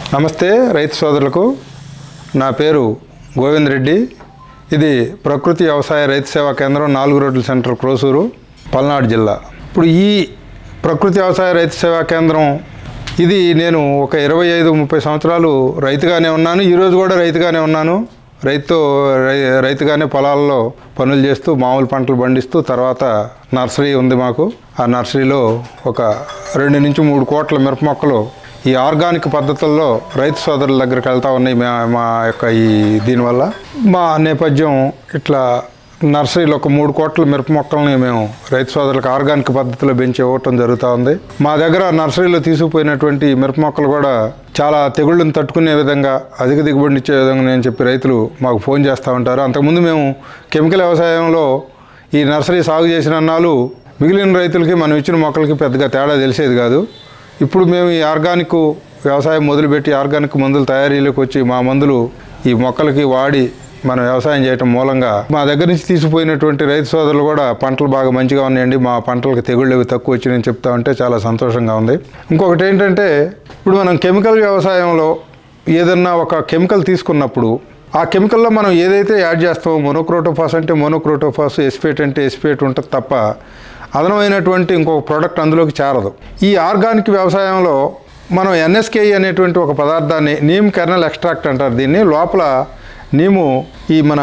నమస్తే రైతు సోదరులకు నా పేరు గోవింద్ రెడ్డి ఇది ప్రకృతి వ్యవసాయ రైతు సేవా కేంద్రం నాలుగు రోడ్ల సెంటర్ క్రోసూరు పల్నాడు జిల్లా ఇప్పుడు ఈ ప్రకృతి వ్యవసాయ రైతు సేవా కేంద్రం ఇది నేను ఒక ఇరవై ఐదు ముప్పై సంవత్సరాలు రైతుగానే ఉన్నాను ఈరోజు కూడా రైతుగానే ఉన్నాను రైతు రై రైతుగానే పొలాల్లో పనులు చేస్తూ మామూలు పంటలు పండిస్తూ తర్వాత నర్సరీ ఉంది మాకు ఆ నర్సరీలో ఒక రెండు నుంచి మూడు కోట్ల మిరప మొక్కలు ఈ ఆర్గానిక్ పద్ధతుల్లో రైతు సోదరుల దగ్గరికి వెళ్తా ఉన్నాయి మా మా యొక్క ఈ దీనివల్ల మా నేపథ్యం ఇట్లా నర్సరీలో ఒక మూడు కోట్ల మిరప మొక్కల్ని మేము రైతు సోదరులకు ఆర్గానిక్ పద్ధతిలో పెంచి ఇవ్వటం జరుగుతూ ఉంది మా దగ్గర నర్సరీలో తీసుకుపోయినటువంటి మిరప మొక్కలు కూడా చాలా తెగుళ్ళను తట్టుకునే విధంగా అధిక దిగుబడిని ఇచ్చే విధంగా నేను చెప్పి రైతులు మాకు ఫోన్ చేస్తూ ఉంటారు అంతకుముందు మేము కెమికల్ వ్యవసాయంలో ఈ నర్సరీ సాగు చేసిన అన్నాలు మిగిలిన రైతులకి మనం ఇచ్చిన మొక్కలకి పెద్దగా తేడా తెలిసేది కాదు ఇప్పుడు మేము ఈ ఆర్గానిక్ వ్యవసాయం మొదలుపెట్టి ఆర్గానిక్ మందుల తయారీలోకి వచ్చి మా మందులు ఈ మొక్కలకి వాడి మనం వ్యవసాయం చేయటం మూలంగా మా దగ్గర నుంచి తీసుకుపోయినటువంటి రైతు సోదరులు కూడా పంటలు బాగా మంచిగా ఉన్నాయండి మా పంటలకు తెగుళ్ళు అవి తక్కువ వచ్చినాయని చెప్తా ఉంటే చాలా సంతోషంగా ఉంది ఇంకొకటి ఏంటంటే ఇప్పుడు మనం కెమికల్ వ్యవసాయంలో ఏదన్నా ఒక కెమికల్ తీసుకున్నప్పుడు ఆ కెమికల్లో మనం ఏదైతే యాడ్ చేస్తామో మోనోక్రోటోఫాస్ అంటే మోనోక్రోటోఫాస్ ఎస్పేట్ అంటే ఎస్పేట్ ఉంటుంది తప్ప అదనమైనటువంటి ఇంకొక ప్రోడక్ట్ అందులోకి చేరదు ఈ ఆర్గానిక్ వ్యవసాయంలో మనం ఎన్ఎస్కే అనేటువంటి ఒక పదార్థాన్ని నీమ్ కెర్నల్ ఎక్స్ట్రాక్ట్ అంటారు దీన్ని లోపల నీము ఈ మన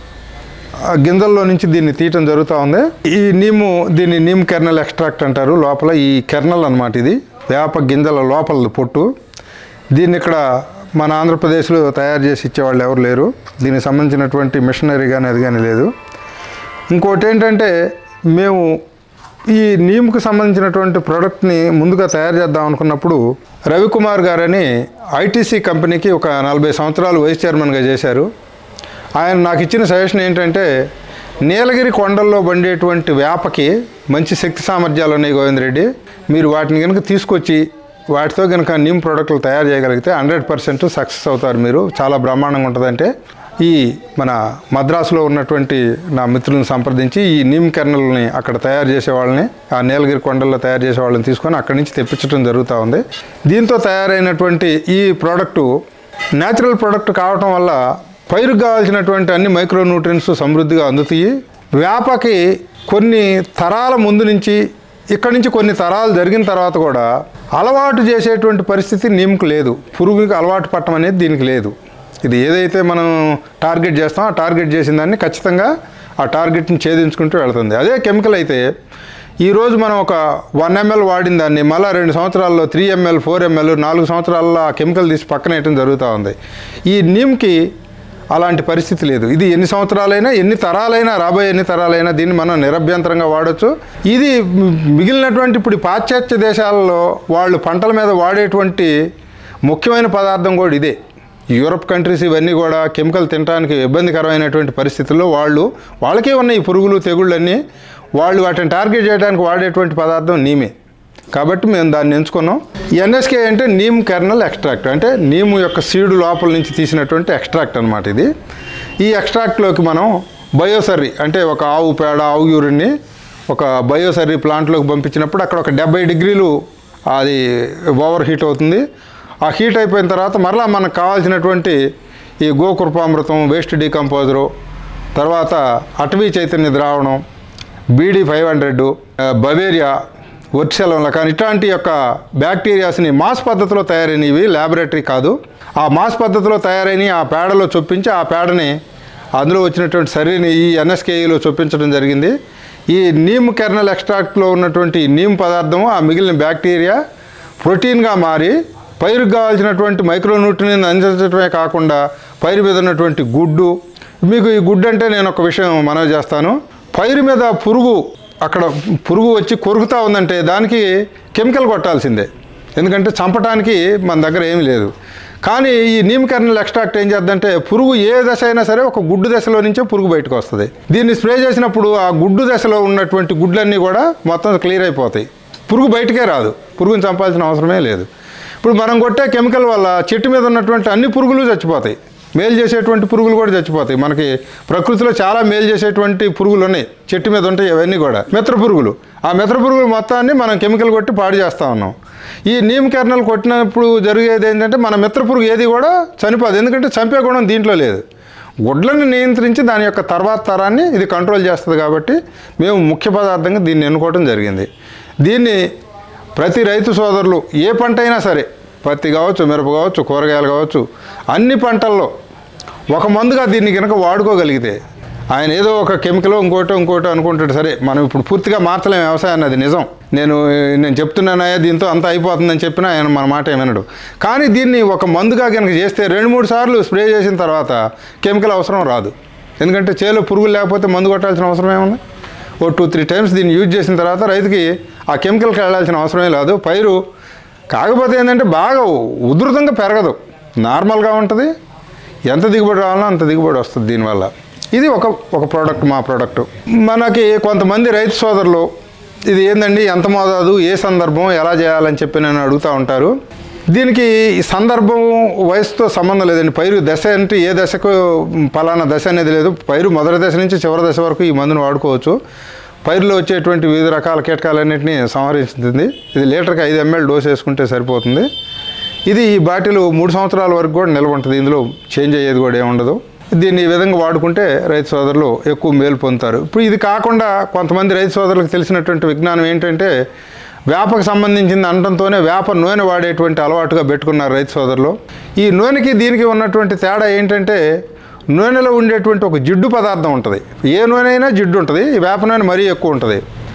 ఆ గింజల్లో నుంచి దీన్ని తీయటం జరుగుతూ ఉంది ఈ నీము దీన్ని నీమ్ కెర్నల్ ఎక్స్ట్రాక్ట్ అంటారు లోపల ఈ కెర్నల్ అన్నమాట ఇది వేప గింజల లోపల పొట్టు దీన్ని ఇక్కడ మన ఆంధ్రప్రదేశ్లో తయారు చేసి ఇచ్చేవాళ్ళు ఎవరు లేరు దీనికి సంబంధించినటువంటి మిషనరీ కానీ అది కానీ లేదు ఇంకోటి ఏంటంటే మేము ఈ నీమ్కు సంబంధించినటువంటి ప్రోడక్ట్ని ముందుగా తయారు చేద్దాం అనుకున్నప్పుడు రవికుమార్ గారని ఐటీసీ కంపెనీకి ఒక నలభై సంవత్సరాలు వైస్ చైర్మన్గా చేశారు ఆయన నాకు ఇచ్చిన సజెషన్ ఏంటంటే నీలగిరి కొండల్లో బండేటువంటి వేపకి మంచి శక్తి సామర్థ్యాలు ఉన్నాయి గోవిందరెడ్డి మీరు వాటిని కనుక తీసుకొచ్చి వాటితో కనుక నీమ్ ప్రోడక్ట్లు తయారు చేయగలిగితే హండ్రెడ్ పర్సెంట్ సక్సెస్ అవుతారు మీరు చాలా బ్రహ్మాండంగా ఉంటుందంటే ఈ మన మద్రాసులో ఉన్నటువంటి నా మిత్రులను సంప్రదించి ఈ నీమ్ కెర్నల్ని అక్కడ తయారు చేసే వాళ్ళని ఆ నీలగిరి కొండల్లో తయారు చేసే వాళ్ళని తీసుకొని అక్కడి నుంచి తెప్పించడం జరుగుతూ ఉంది దీంతో తయారైనటువంటి ఈ ప్రోడక్టు న్యాచురల్ ప్రోడక్ట్ కావటం వల్ల పైరుకు కావాల్సినటువంటి అన్ని మైక్రో న్యూట్రియన్స్ సమృద్ధిగా అందుతాయి వేపకి కొన్ని తరాల ముందు నుంచి ఇక్కడి నుంచి కొన్ని తరాలు జరిగిన తర్వాత కూడా అలవాటు చేసేటువంటి పరిస్థితి నీముకు లేదు పురుగుకి అలవాటు పట్టడం అనేది దీనికి లేదు ఇది ఏదైతే మనం టార్గెట్ చేస్తామో ఆ టార్గెట్ చేసిన దాన్ని ఖచ్చితంగా ఆ టార్గెట్ని ఛేదించుకుంటూ వెళ్తుంది అదే కెమికల్ అయితే ఈరోజు మనం ఒక వన్ ఎంఎల్ వాడిన దాన్ని మళ్ళీ రెండు సంవత్సరాల్లో త్రీ ఎంఎల్ ఫోర్ ఎంఎల్ నాలుగు సంవత్సరాల్లో ఆ కెమికల్ తీసి పక్కన వేయటం జరుగుతూ ఉంది ఈ నీమ్కి అలాంటి పరిస్థితి లేదు ఇది ఎన్ని సంవత్సరాలైనా ఎన్ని తరాలైనా రాబోయే ఎన్ని తరాలైనా దీన్ని మనం నిరభ్యంతరంగా వాడచ్చు ఇది మి- మిగిలినటువంటి ఇప్పుడు ఈ పాశ్చాత్య దేశాలలో వాళ్ళు పంటల మీద వాడేటువంటి ముఖ్యమైన పదార్థం కూడా ఇదే యూరప్ కంట్రీస్ ఇవన్నీ కూడా కెమికల్ తినడానికి ఇబ్బందికరమైనటువంటి పరిస్థితుల్లో వాళ్ళు వాళ్ళకే ఉన్న ఈ పురుగులు తెగుళ్ళన్నీ వాళ్ళు వాటిని టార్గెట్ చేయడానికి వాడేటువంటి పదార్థం నీమే కాబట్టి మేము దాన్ని ఎంచుకున్నాం ఎన్ఎస్కే అంటే నీమ్ కెర్నల్ ఎక్స్ట్రాక్ట్ అంటే నీము యొక్క సీడు లోపల నుంచి తీసినటువంటి ఎక్స్ట్రాక్ట్ అనమాట ఇది ఈ ఎక్స్ట్రాక్ట్లోకి మనం బయోసర్రీ అంటే ఒక ఆవు పేడ ఆవు యూరిన్ని ఒక బయోసర్రీ ప్లాంట్లోకి పంపించినప్పుడు అక్కడ ఒక డెబ్బై డిగ్రీలు అది ఓవర్ హీట్ అవుతుంది ఆ హీట్ అయిపోయిన తర్వాత మరలా మనకు కావాల్సినటువంటి ఈ గోకృపామృతం వేస్ట్ డీకంపోజరు తర్వాత అటవీ చైతన్య ద్రావణం బీడీ ఫైవ్ హండ్రెడ్ బవేరియా వర్షలం కానీ ఇట్లాంటి యొక్క బ్యాక్టీరియాస్ని మాస్ పద్ధతిలో తయారైనవి ల్యాబొరేటరీ కాదు ఆ మాస్ పద్ధతిలో తయారైన ఆ పేడలో చొప్పించి ఆ పేడని అందులో వచ్చినటువంటి సరిని ఈ ఎన్ఎస్కేఈలో చొప్పించడం జరిగింది ఈ నీమ్ కెర్నల్ ఎక్స్ట్రాక్ట్లో ఉన్నటువంటి నీమ్ పదార్థము ఆ మిగిలిన బ్యాక్టీరియా ప్రోటీన్గా మారి పైరుకు కావాల్సినటువంటి మైక్రోన్యూట్రియన్ అందించడమే కాకుండా పైరు మీద ఉన్నటువంటి గుడ్డు మీకు ఈ గుడ్డు అంటే నేను ఒక విషయం మనవి చేస్తాను పైరు మీద పురుగు అక్కడ పురుగు వచ్చి కొరుకుతా ఉందంటే దానికి కెమికల్ కొట్టాల్సిందే ఎందుకంటే చంపటానికి మన దగ్గర ఏమీ లేదు కానీ ఈ నీమ్ కెర్నల్ ఎక్స్ట్రాక్ట్ ఏం చేద్దంటే పురుగు ఏ దశ అయినా సరే ఒక గుడ్డు దశలో నుంచే పురుగు బయటకు వస్తుంది దీన్ని స్ప్రే చేసినప్పుడు ఆ గుడ్డు దశలో ఉన్నటువంటి గుడ్లన్నీ కూడా మొత్తం క్లియర్ అయిపోతాయి పురుగు బయటకే రాదు పురుగుని చంపాల్సిన అవసరమే లేదు ఇప్పుడు మనం కొట్టే కెమికల్ వల్ల చెట్టు మీద ఉన్నటువంటి అన్ని పురుగులు చచ్చిపోతాయి మేలు చేసేటువంటి పురుగులు కూడా చచ్చిపోతాయి మనకి ప్రకృతిలో చాలా మేలు చేసేటువంటి పురుగులు ఉన్నాయి చెట్టు మీద ఉంటాయి ఇవన్నీ కూడా మిత్ర పురుగులు ఆ మిత్ర పురుగులు మొత్తాన్ని మనం కెమికల్ కొట్టి పాడు చేస్తూ ఉన్నాం ఈ నీమ్ కెర్నల్ కొట్టినప్పుడు జరిగేది ఏంటంటే మన మిత్ర పురుగు ఏది కూడా చనిపోదు ఎందుకంటే చంపే గుణం దీంట్లో లేదు గుడ్లను నియంత్రించి దాని యొక్క తర్వాత తరాన్ని ఇది కంట్రోల్ చేస్తుంది కాబట్టి మేము ముఖ్య పదార్థంగా దీన్ని ఎన్నుకోవడం జరిగింది దీన్ని ప్రతి రైతు సోదరులు ఏ పంట అయినా సరే పత్తి కావచ్చు మిరప కావచ్చు కూరగాయలు కావచ్చు అన్ని పంటల్లో ఒక మందుగా దీన్ని కనుక వాడుకోగలిగితే ఆయన ఏదో ఒక కెమికల్ ఇంకోటో ఇంకోటో అనుకుంటాడు సరే మనం ఇప్పుడు పూర్తిగా మార్చలేం వ్యవసాయాన్ని అది నిజం నేను నేను చెప్తున్నానయ్యా దీంతో అంత అయిపోతుందని చెప్పినా ఆయన మన మాట ఏమనడు కానీ దీన్ని ఒక మందుగా కనుక చేస్తే రెండు మూడు సార్లు స్ప్రే చేసిన తర్వాత కెమికల్ అవసరం రాదు ఎందుకంటే చేలో పురుగులు లేకపోతే మందు కొట్టాల్సిన అవసరం ఏముంది ఓ టూ త్రీ టైమ్స్ దీన్ని యూజ్ చేసిన తర్వాత రైతుకి ఆ కెమికల్కి వెళ్ళాల్సిన అవసరమే లేదు పైరు కాకపోతే ఏంటంటే బాగా ఉధృతంగా పెరగదు నార్మల్గా ఉంటుంది ఎంత దిగుబడి రావాలో అంత దిగుబడి వస్తుంది దీనివల్ల ఇది ఒక ఒక ప్రోడక్ట్ మా ప్రోడక్ట్ మనకి కొంతమంది రైతు సోదరులు ఇది ఏందండి ఎంత మోతాదు ఏ సందర్భం ఎలా చేయాలని చెప్పి నన్ను అడుగుతూ ఉంటారు దీనికి ఈ సందర్భం వయసుతో సంబంధం లేదండి పైరు దశ అంటే ఏ దశకు పలానా దశ అనేది లేదు పైరు మొదటి దశ నుంచి చివరి దశ వరకు ఈ మందును వాడుకోవచ్చు పైరులో వచ్చేటువంటి వివిధ రకాల కీటకాలన్నింటినీ సంహరిస్తుంది ఇది లీటర్కి ఐదు ఎంఎల్ డోస్ వేసుకుంటే సరిపోతుంది ఇది ఈ బాటిల్ మూడు సంవత్సరాల వరకు కూడా నిల్వ ఉంటుంది ఇందులో చేంజ్ అయ్యేది కూడా ఏముండదు దీన్ని ఈ విధంగా వాడుకుంటే రైతు సోదరులు ఎక్కువ మేలు పొందుతారు ఇప్పుడు ఇది కాకుండా కొంతమంది రైతు సోదరులకు తెలిసినటువంటి విజ్ఞానం ఏంటంటే వేపకు సంబంధించింది అనడంతోనే వేప నూనె వాడేటువంటి అలవాటుగా పెట్టుకున్నారు రైతు సోదరులు ఈ నూనెకి దీనికి ఉన్నటువంటి తేడా ఏంటంటే నూనెలో ఉండేటువంటి ఒక జిడ్డు పదార్థం ఉంటుంది ఏ నూనె అయినా జిడ్డు ఉంటుంది ఈ వేప నూనె మరీ ఎక్కువ ఉంటుంది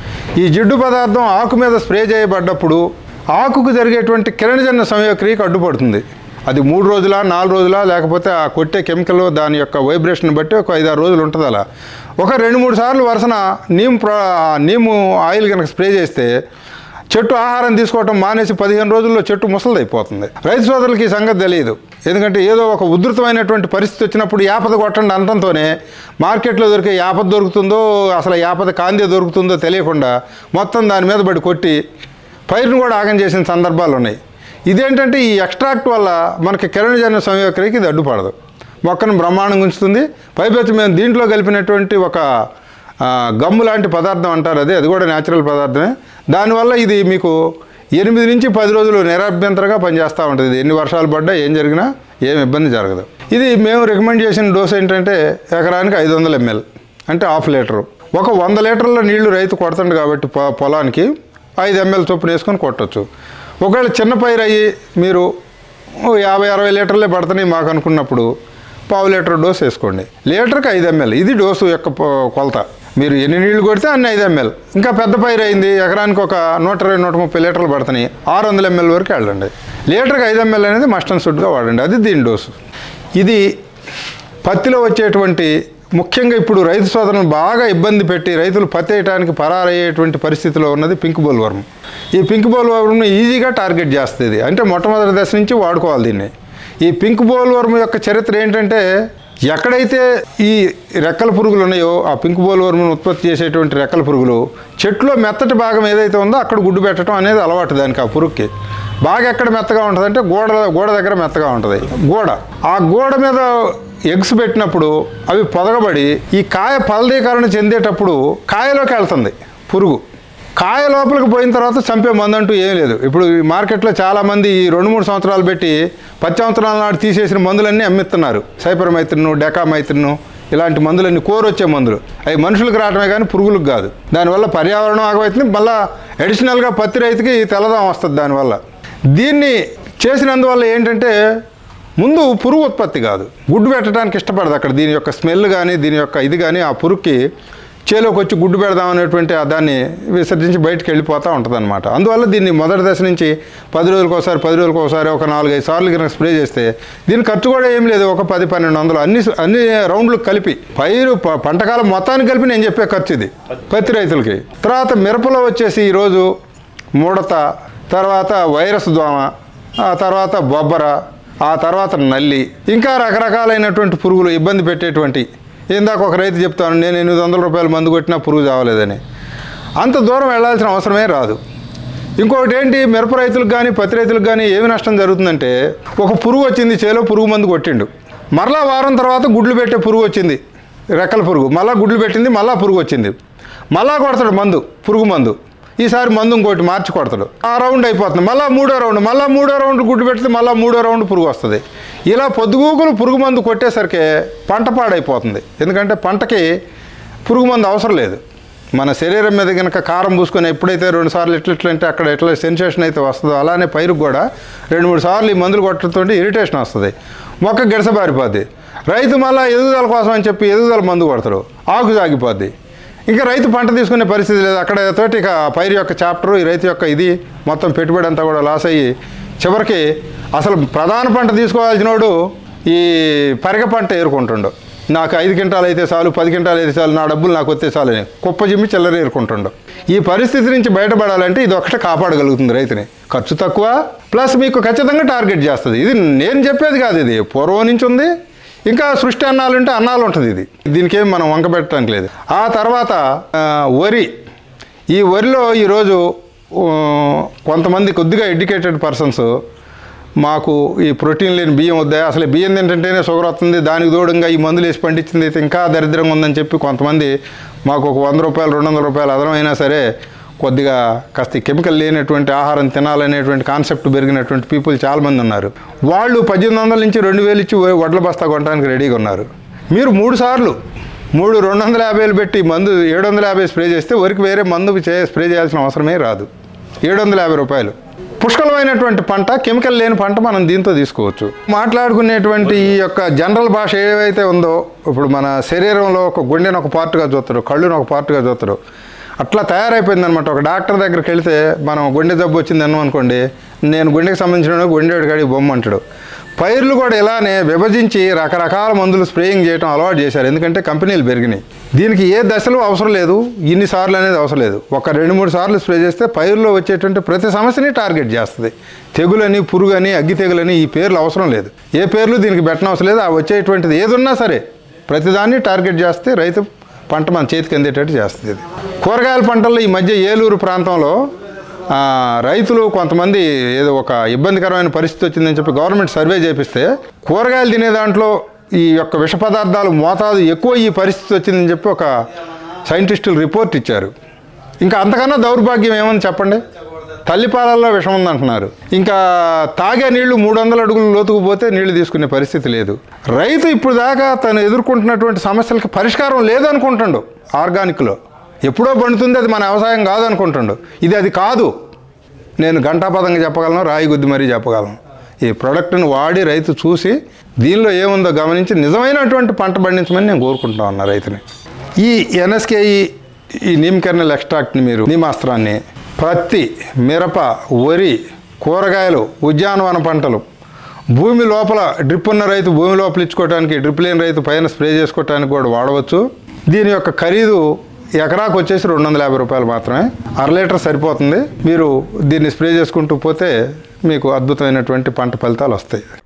ఈ జిడ్డు పదార్థం ఆకు మీద స్ప్రే చేయబడ్డప్పుడు ఆకుకు జరిగేటువంటి కిరణజన్య సంయోక్రియకి అడ్డుపడుతుంది అది మూడు రోజుల నాలుగు రోజుల లేకపోతే ఆ కొట్టే కెమికల్ దాని యొక్క వైబ్రేషన్ బట్టి ఒక ఐదారు రోజులు ఉంటుంది అలా ఒక రెండు మూడు సార్లు వరుసన నీమ్ ప్రో నీము ఆయిల్ కనుక స్ప్రే చేస్తే చెట్టు ఆహారం తీసుకోవటం మానేసి పదిహేను రోజుల్లో చెట్టు ముసలిదైపోతుంది రైతు సోదరులకి ఈ సంగతి తెలియదు ఎందుకంటే ఏదో ఒక ఉధృతమైనటువంటి పరిస్థితి వచ్చినప్పుడు యాపద కొట్టండి అనడంతోనే మార్కెట్లో దొరికే యాపద దొరుకుతుందో అసలు యాపద కాందే దొరుకుతుందో తెలియకుండా మొత్తం దాని మీద పడి కొట్టి పైరును కూడా ఆగం చేసిన సందర్భాలు ఉన్నాయి ఇదేంటంటే ఈ ఎక్స్ట్రాక్ట్ వల్ల మనకి కిరణజన్య సంయోక్రియకి ఇది అడ్డుపడదు మొక్కను బ్రహ్మాండంగా ఉంచుతుంది పైపెచ్చి మేము దీంట్లో కలిపినటువంటి ఒక ఆ, గమ్ము లాంటి పదార్థం అంటారు అది అది కూడా న్యాచురల్ పదార్థమే దానివల్ల ఇది మీకు ఎనిమిది నుంచి పది రోజులు నిరభ్యంతరంగా పనిచేస్తూ ఉంటుంది ఇది ఎన్ని వర్షాలు పడ్డా ఏం జరిగినా ఏం ఇబ్బంది జరగదు ఇది మేము రికమెండ్ చేసిన డోస్ ఏంటంటే ఎకరానికి ఐదు వందల ఎంఎల్ అంటే హాఫ్ లీటరు ఒక వంద లీటర్ల నీళ్లు రైతు కొడుతుండు కాబట్టి పొ- పొలానికి ఐదు ఎంఎల్ చొప్పున వేసుకొని కొట్టచ్చు ఒకవేళ చిన్న పైరు అయ్యి మీరు ఓ యాభై అరవై లీటర్లే పడుతున్నాయి మాకు అనుకున్నప్పుడు పావు లీటర్ డోస్ వేసుకోండి లీటర్కి ఐదు ఎంఎల్ ఇది డోసు యొక్క పొ- కొలత మీరు ఎన్ని నీళ్లు కొడితే అన్ని ఐదు ఎంఎల్ ఇంకా పెద్ద పైరు అయింది ఎకరానికి ఒక నూట ఇరవై నూట ముప్పై లీటర్లు పడుతున్నాయి ఆరు వందల ఎంఎల్ వరకు వెళ్ళండి లీటర్కి ఐదు ఎంఎల్ అనేది మస్ట్ అండ్ సుడ్గా వాడండి అది దీని డోసు ఇది పత్తిలో వచ్చేటువంటి ముఖ్యంగా ఇప్పుడు రైతు సోదరులను బాగా ఇబ్బంది పెట్టి రైతులు పత్తి వేయడానికి పరారయ్యేటువంటి పరిస్థితిలో ఉన్నది పింక్ బోల్ వర్మ్ ఈ పింక్ బోల్ వర్మ్ను ఈజీగా టార్గెట్ చేస్తుంది అంటే మొట్టమొదటి దశ నుంచి వాడుకోవాలి దీన్ని ఈ పింక్ బోల్ వర్మ్ యొక్క చరిత్ర ఏంటంటే ఎక్కడైతే ఈ రెక్కల పురుగులు ఉన్నాయో ఆ పింక్ బోల్ వర్మ్ను ఉత్పత్తి చేసేటువంటి రెక్కల పురుగులు చెట్లో మెత్తటి భాగం ఏదైతే ఉందో అక్కడ గుడ్డు పెట్టడం అనేది అలవాటు దానికి ఆ పురుగుకి బాగా ఎక్కడ మెత్తగా ఉంటుంది అంటే గోడ గోడ దగ్గర మెత్తగా ఉంటుంది గోడ ఆ గోడ మీద ఎగ్స్ పెట్టినప్పుడు అవి పొదగబడి ఈ కాయ ఫలదీకరణ చెందేటప్పుడు కాయలోకి వెళ్తుంది పురుగు కాయ లోపలికి పోయిన తర్వాత చంపే మందు అంటూ ఏం లేదు ఇప్పుడు ఈ మార్కెట్లో చాలామంది ఈ రెండు మూడు సంవత్సరాలు పెట్టి పది సంవత్సరాల నాడు తీసేసిన మందులన్నీ అమ్మిస్తున్నారు సైపర్ మైత్రిను డెకా మైత్రిను ఇలాంటి మందులన్నీ కోరు వచ్చే మందులు అవి మనుషులకు రావడమే కానీ పురుగులకు కాదు దానివల్ల పర్యావరణం ఆగమవుతుంది మళ్ళీ అడిషనల్గా పత్తి రైతుకి తెల్లదాం వస్తుంది దానివల్ల దీన్ని చేసినందువల్ల ఏంటంటే ముందు పురుగు ఉత్పత్తి కాదు గుడ్డు పెట్టడానికి ఇష్టపడదు అక్కడ దీని యొక్క స్మెల్ కానీ దీని యొక్క ఇది కానీ ఆ పురుగుకి చేలోకి వచ్చి గుడ్డు పెడదాం అనేటువంటి ఆ దాన్ని విసర్జించి బయటికి వెళ్ళిపోతూ ఉంటుంది అనమాట అందువల్ల దీన్ని మొదటి దశ నుంచి పది రోజులకు ఒకసారి పది రోజులకు ఒకసారి ఒక నాలుగైదు సార్లు కనుక స్ప్రే చేస్తే దీని ఖర్చు కూడా ఏం లేదు ఒక పది పన్నెండు వందలు అన్ని అన్ని రౌండ్లు కలిపి పైరు ప- పంటకాలం మొత్తానికి కలిపి నేను చెప్పే ఖర్చు ఇది పత్తి రైతులకి తర్వాత మిరపలో వచ్చేసి ఈరోజు ముడత తర్వాత వైరస్ దోమ ఆ తర్వాత బొబ్బర ఆ తర్వాత నల్లి ఇంకా రకరకాలైనటువంటి పురుగులు ఇబ్బంది పెట్టేటువంటి ఇందాక ఒక రైతు చెప్తాను నేను ఎనిమిది వందల రూపాయలు మందు కొట్టినా పురుగు చావలేదని అంత దూరం వెళ్ళాల్సిన అవసరమే రాదు ఇంకొకటి ఏంటి మిరప రైతులకు కానీ పత్తి రైతులకు కానీ ఏమి నష్టం జరుగుతుందంటే ఒక పురుగు వచ్చింది చేలో పురుగు మందు కొట్టిండు మరలా వారం తర్వాత గుడ్లు పెట్టే పురుగు వచ్చింది రెక్కల పురుగు మళ్ళా గుడ్లు పెట్టింది మళ్ళా పురుగు వచ్చింది మళ్ళా కొడతాడు మందు పురుగు మందు ఈసారి మందు ఇంకోటి మార్చి కొడతాడు ఆ రౌండ్ అయిపోతుంది మళ్ళా మూడో రౌండ్ మళ్ళా మూడో రౌండ్ గుడ్డు పెడితే మళ్ళా మూడో రౌండ్ పురుగు వస్తుంది ఇలా పొద్దుగూకులు పురుగు మందు కొట్టేసరికి పంట పాడైపోతుంది ఎందుకంటే పంటకి పురుగు మందు అవసరం లేదు మన శరీరం మీద కనుక కారం పూసుకొని ఎప్పుడైతే రెండు సార్లు ఎట్లా ఎట్లా అంటే అక్కడ ఎట్లా సెన్సేషన్ అయితే వస్తుందో అలానే పైరుకు కూడా రెండు మూడు సార్లు ఈ మందులు కొట్టడంతో ఇరిటేషన్ వస్తుంది మొక్క గిడసబారిపోద్ది రైతు మళ్ళీ ఎదుగుదల కోసం అని చెప్పి ఎదుగుదల మందు కొడతాడు ఆకు సాగిపోద్ది ఇంకా రైతు పంట తీసుకునే పరిస్థితి లేదు అక్కడ తోటి ఇక పైరు యొక్క చాప్టరు ఈ రైతు యొక్క ఇది మొత్తం పెట్టుబడి అంతా కూడా లాస్ అయ్యి చివరికి అసలు ప్రధాన పంట తీసుకోవాల్సినోడు ఈ పరిగ పంట ఏరుకుంటుండు నాకు ఐదు క్వింటాలు అయితే చాలు పది క్వింటాలు అయితే చాలు నా డబ్బులు నాకు వస్తే చాలు అని కుప్ప జిమ్మి చిల్లర ఏరుకుంటుండు ఈ పరిస్థితి నుంచి బయటపడాలంటే ఇది ఒకటే కాపాడగలుగుతుంది రైతుని ఖర్చు తక్కువ ప్లస్ మీకు ఖచ్చితంగా టార్గెట్ చేస్తుంది ఇది నేను చెప్పేది కాదు ఇది పూర్వం నుంచి ఉంది ఇంకా సృష్టి అన్నాలు ఉంటే అన్నాలు ఉంటుంది ఇది దీనికి ఏం మనం వంక పెట్టడానికి లేదు ఆ తర్వాత ఆ, వరి ఈ వరిలో ఈరోజు ఆ, కొంతమంది కొద్దిగా ఎడ్యుకేటెడ్ పర్సన్స్ మాకు ఈ ప్రోటీన్ లేని బియ్యం వద్దా అసలు బియ్యం తింటుంటేనే షుగర్ వస్తుంది దానికి దూడంగా ఈ మందులు వేసి పండించింది అయితే ఇంకా దరిద్రంగా ఉందని చెప్పి కొంతమంది మాకు ఒక వంద రూపాయలు రెండు వందల రూపాయలు అదనమైనా సరే కొద్దిగా కాస్త కెమికల్ లేనటువంటి ఆహారం తినాలనేటువంటి కాన్సెప్ట్ పెరిగినటువంటి పీపుల్ చాలామంది ఉన్నారు వాళ్ళు పద్దెనిమిది వందల నుంచి రెండు వేలు ఇచ్చి వడ్ల బస్తా కొనడానికి రెడీగా ఉన్నారు మీరు మూడు సార్లు మూడు రెండు వందల యాభైలు పెట్టి మందు ఏడు వందల యాభై స్ప్రే చేస్తే వరకు వేరే మందు చే స్ప్రే చేయాల్సిన అవసరమే రాదు ఏడు వందల యాభై రూపాయలు పుష్కలమైనటువంటి పంట కెమికల్ లేని పంట మనం దీంతో తీసుకోవచ్చు మాట్లాడుకునేటువంటి ఈ యొక్క జనరల్ భాష ఏవైతే ఉందో ఇప్పుడు మన శరీరంలో ఒక గుండెను ఒక పార్ట్గా చూస్తాడు కళ్ళును ఒక పార్ట్గా చూస్తాడు అట్లా తయారైపోయింది అనమాట ఒక డాక్టర్ దగ్గరికి వెళ్తే మనం గుండె జబ్బు వచ్చింది అన్నాం అనుకోండి నేను గుండెకి సంబంధించిన గుండెడు కాడికి బొమ్మ అంటాడు పైర్లు కూడా ఇలానే విభజించి రకరకాల మందులు స్ప్రేయింగ్ చేయడం అలవాటు చేశారు ఎందుకంటే కంపెనీలు పెరిగినాయి దీనికి ఏ దశలో అవసరం లేదు ఇన్ని సార్లు అనేది అవసరం లేదు ఒక రెండు మూడు సార్లు స్ప్రే చేస్తే పైరులో వచ్చేటువంటి ప్రతి సమస్యని టార్గెట్ చేస్తుంది తెగులని పురుగని అగ్గి తెగులని ఈ పేర్లు అవసరం లేదు ఏ పేర్లు దీనికి పెట్టనవసరం అవసరం లేదు ఆ వచ్చేటువంటిది ఏదున్నా సరే ప్రతిదాన్ని టార్గెట్ చేస్తే రైతు పంట మన చేతికి అందేటట్టు చేస్తుంది ఇది కూరగాయల పంటల్లో ఈ మధ్య ఏలూరు ప్రాంతంలో ఆ, రైతులు కొంతమంది ఏదో ఒక ఇబ్బందికరమైన పరిస్థితి వచ్చిందని చెప్పి గవర్నమెంట్ సర్వే చేపిస్తే కూరగాయలు తినే దాంట్లో ఈ యొక్క విష పదార్థాలు మోతాదు ఎక్కువ ఈ పరిస్థితి వచ్చిందని చెప్పి ఒక సైంటిస్టులు రిపోర్ట్ ఇచ్చారు ఇంకా అంతకన్నా దౌర్భాగ్యం ఏమని చెప్పండి తల్లిపాలల్లో విషం ఉందంటున్నారు ఇంకా తాగే నీళ్లు మూడు వందల అడుగులు లోతుకు పోతే నీళ్లు తీసుకునే పరిస్థితి లేదు రైతు ఇప్పుడు దాకా తను ఎదుర్కొంటున్నటువంటి సమస్యలకి పరిష్కారం లేదనుకుంటాడు ఆర్గానిక్లో ఎప్పుడో పండుతుంది అది మన వ్యవసాయం కాదనుకుంటాడు ఇది అది కాదు నేను ఘంటాపదంగా చెప్పగలను రాయి గుద్ది మరీ చెప్పగలను ఈ ప్రోడక్ట్ని వాడి రైతు చూసి దీనిలో ఏముందో గమనించి నిజమైనటువంటి పంట పండించమని నేను కోరుకుంటా ఉన్నా రైతుని ఈ ఎన్ఎస్కేఈ ఈ నీమ్ కెర్నల్ ఎక్స్ట్రాక్ట్ని మీరు నీమాస్త్రాన్ని పత్తి మిరప వరి కూరగాయలు ఉద్యానవన పంటలు భూమి లోపల డ్రిప్ ఉన్న రైతు భూమి లోపల ఇచ్చుకోవడానికి డ్రిప్ లేని రైతు పైన స్ప్రే చేసుకోవడానికి కూడా వాడవచ్చు దీని యొక్క ఖరీదు ఎకరాకు వచ్చేసి రెండు వందల యాభై రూపాయలు మాత్రమే అర లీటర్ సరిపోతుంది మీరు దీన్ని స్ప్రే చేసుకుంటూ పోతే మీకు అద్భుతమైనటువంటి పంట ఫలితాలు వస్తాయి